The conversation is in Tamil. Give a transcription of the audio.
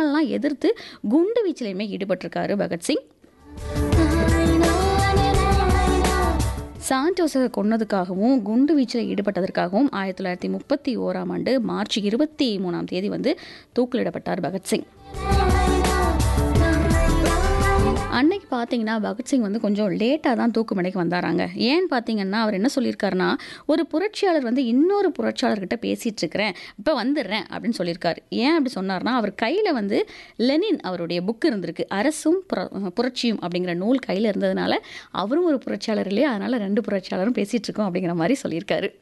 சட்டங்கள்லாம் எதிர்த்து குண்டு வீச்சிலையுமே ஈடுபட்டிருக்காரு பகத்சிங் சாண்டோஸை கொன்னதுக்காகவும் குண்டு வீச்சில் ஈடுபட்டதற்காகவும் ஆயிரத்தி தொள்ளாயிரத்தி முப்பத்தி ஓராம் ஆண்டு மார்ச் இருபத்தி மூணாம் தேதி வந்து தூக்கிலிடப்பட்டார் பகத்சிங் அன்னைக்கு பார்த்தீங்கன்னா பகத்சிங் வந்து கொஞ்சம் லேட்டாக தான் தூக்குமடைக்கு வந்தாராங்க ஏன்னு பார்த்தீங்கன்னா அவர் என்ன சொல்லியிருக்காருன்னா ஒரு புரட்சியாளர் வந்து இன்னொரு புரட்சியாளர்கிட்ட பேசிகிட்டு இருக்கிறேன் இப்போ வந்துடுறேன் அப்படின்னு சொல்லியிருக்காரு ஏன் அப்படி சொன்னார்னா அவர் கையில் வந்து லெனின் அவருடைய புக் இருந்திருக்கு அரசும் புர- புரட்சியும் அப்படிங்கிற நூல் கையில் இருந்ததுனால அவரும் ஒரு புரட்சியாளர் இல்லையா அதனால் ரெண்டு புரட்சியாளரும் பேசிகிட்டு இருக்கோம் அப்படிங்கிற மாதிரி சொல்லியிருக்காரு